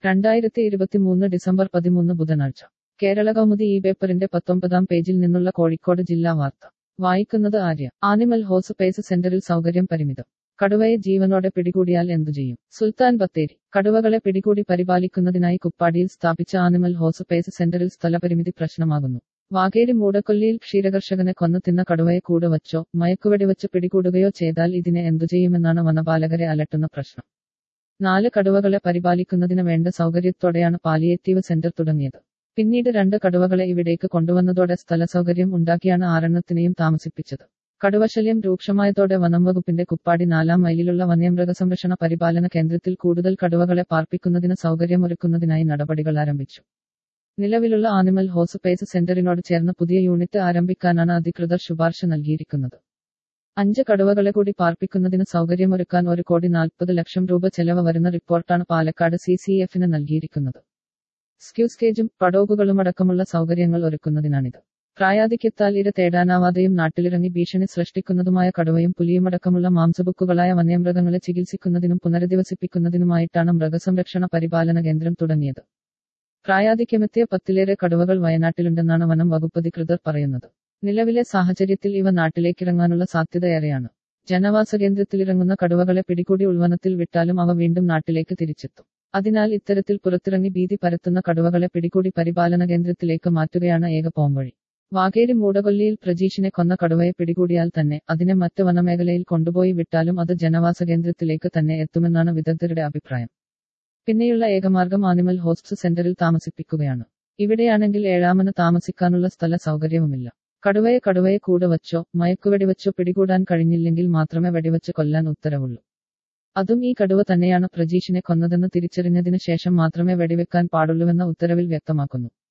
രണ്ടായിരത്തി ഇരുപത്തിമൂന്ന് ഡിസംബർ പതിമൂന്ന് ബുധനാഴ്ച കേരള കൗമുദി ഈ പേപ്പറിന്റെ പത്തൊമ്പതാം പേജിൽ നിന്നുള്ള കോഴിക്കോട് ജില്ലാ വാർത്ത വായിക്കുന്നത് ആര്യ ആനിമൽ ഹോസ്പേസ് സെന്ററിൽ സൗകര്യം പരിമിതം കടുവയെ ജീവനോടെ പിടികൂടിയാൽ എന്തു ചെയ്യും സുൽത്താൻ ബത്തേരി കടുവകളെ പിടികൂടി പരിപാലിക്കുന്നതിനായി കുപ്പാടിയിൽ സ്ഥാപിച്ച ആനിമൽ ഹോസ്പേസ് സെന്ററിൽ സ്ഥലപരിമിതി പ്രശ്നമാകുന്നു വാകേരി മൂടക്കൊല്ലിയിൽ ക്ഷീരകർഷകനെ കൊന്നു തിന്ന കടുവയെ കൂടെ വച്ചോ മയക്കുവെടിവെച്ച് പിടികൂടുകയോ ചെയ്താൽ ഇതിനെ എന്തു ചെയ്യുമെന്നാണ് വനപാലകരെ അലട്ടുന്ന പ്രശ്നം നാല് കടുവകളെ പരിപാലിക്കുന്നതിന് വേണ്ട സൗകര്യത്തോടെയാണ് പാലിയേറ്റീവ് സെന്റർ തുടങ്ങിയത് പിന്നീട് രണ്ട് കടുവകളെ ഇവിടേക്ക് കൊണ്ടുവന്നതോടെ സ്ഥലസൗകര്യം ഉണ്ടാക്കിയാണ് ആറെണ്ണത്തിനെയും താമസിപ്പിച്ചത് കടുവശല്യം രൂക്ഷമായതോടെ വനം വകുപ്പിന്റെ കുപ്പാടി നാലാം മൈലിലുള്ള വന്യമൃഗസംരക്ഷണ പരിപാലന കേന്ദ്രത്തിൽ കൂടുതൽ കടുവകളെ പാർപ്പിക്കുന്നതിന് സൗകര്യമൊരുക്കുന്നതിനായി നടപടികൾ ആരംഭിച്ചു നിലവിലുള്ള ആനിമൽ ഹോസ്പേസ് സെന്ററിനോട് ചേർന്ന് പുതിയ യൂണിറ്റ് ആരംഭിക്കാനാണ് അധികൃതർ ശുപാർശ നൽകിയിരിക്കുന്നത് അഞ്ച് കടുവകളെ കൂടി പാർപ്പിക്കുന്നതിന് സൗകര്യമൊരുക്കാൻ ഒരു കോടി നാൽപ്പത് ലക്ഷം രൂപ ചെലവ് വരുന്ന റിപ്പോർട്ടാണ് പാലക്കാട് സി സി എഫിന് നൽകിയിരിക്കുന്നത് സ്ക്യൂസ് കേജും പടോകുകളുമടക്കമുള്ള സൗകര്യങ്ങൾ ഒരുക്കുന്നതിനാണിത് പ്രായാധിക്യത്താൽ ഇര തേടാനാവാതെയും നാട്ടിലിറങ്ങി ഭീഷണി സൃഷ്ടിക്കുന്നതുമായ കടുവയും പുലിയുമടക്കമുള്ള മാംസബുക്കുകളായ വന്യമൃഗങ്ങളെ ചികിത്സിക്കുന്നതിനും പുനരധിവസിപ്പിക്കുന്നതിനുമായിട്ടാണ് മൃഗസംരക്ഷണ പരിപാലന കേന്ദ്രം തുടങ്ങിയത് പ്രായാധിക്യമെത്തിയ പത്തിലേറെ കടുവകൾ വയനാട്ടിലുണ്ടെന്നാണ് വനം വകുപ്പ് അധികൃതർ പറയുന്നത് നിലവിലെ സാഹചര്യത്തിൽ ഇവ നാട്ടിലേക്കിറങ്ങാനുള്ള സാധ്യതയേറെയാണ് ജനവാസ കേന്ദ്രത്തിലിറങ്ങുന്ന കടുവകളെ പിടികൂടി ഉൾവനത്തിൽ വിട്ടാലും അവ വീണ്ടും നാട്ടിലേക്ക് തിരിച്ചെത്തും അതിനാൽ ഇത്തരത്തിൽ പുറത്തിറങ്ങി ഭീതി പരത്തുന്ന കടുവകളെ പിടികൂടി പരിപാലന കേന്ദ്രത്തിലേക്ക് മാറ്റുകയാണ് ഏക പോംവഴി വാകേരി മൂടകൊല്ലിയിൽ പ്രജീഷിനെ കൊന്ന കടുവയെ പിടികൂടിയാൽ തന്നെ അതിനെ മറ്റ് വനമേഖലയിൽ കൊണ്ടുപോയി വിട്ടാലും അത് ജനവാസ കേന്ദ്രത്തിലേക്ക് തന്നെ എത്തുമെന്നാണ് വിദഗ്ധരുടെ അഭിപ്രായം പിന്നെയുള്ള ഏകമാർഗം ആനിമൽ ഹോസ്റ്റ് സെന്ററിൽ താമസിപ്പിക്കുകയാണ് ഇവിടെയാണെങ്കിൽ ഏഴാമന് താമസിക്കാനുള്ള സ്ഥല സൗകര്യവുമില്ല കടുവയെ കടുവയെ കൂടെ വച്ചോ മയക്കുവെടിവെച്ചോ പിടികൂടാൻ കഴിഞ്ഞില്ലെങ്കിൽ മാത്രമേ വെടിവെച്ച് കൊല്ലാൻ ഉത്തരവുള്ളൂ അതും ഈ കടുവ തന്നെയാണ് പ്രജീഷിനെ കൊന്നതെന്ന് തിരിച്ചറിഞ്ഞതിന് ശേഷം മാത്രമേ വെടിവെക്കാൻ പാടുള്ളൂവെന്ന ഉത്തരവിൽ വ്യക്തമാക്കുന്നു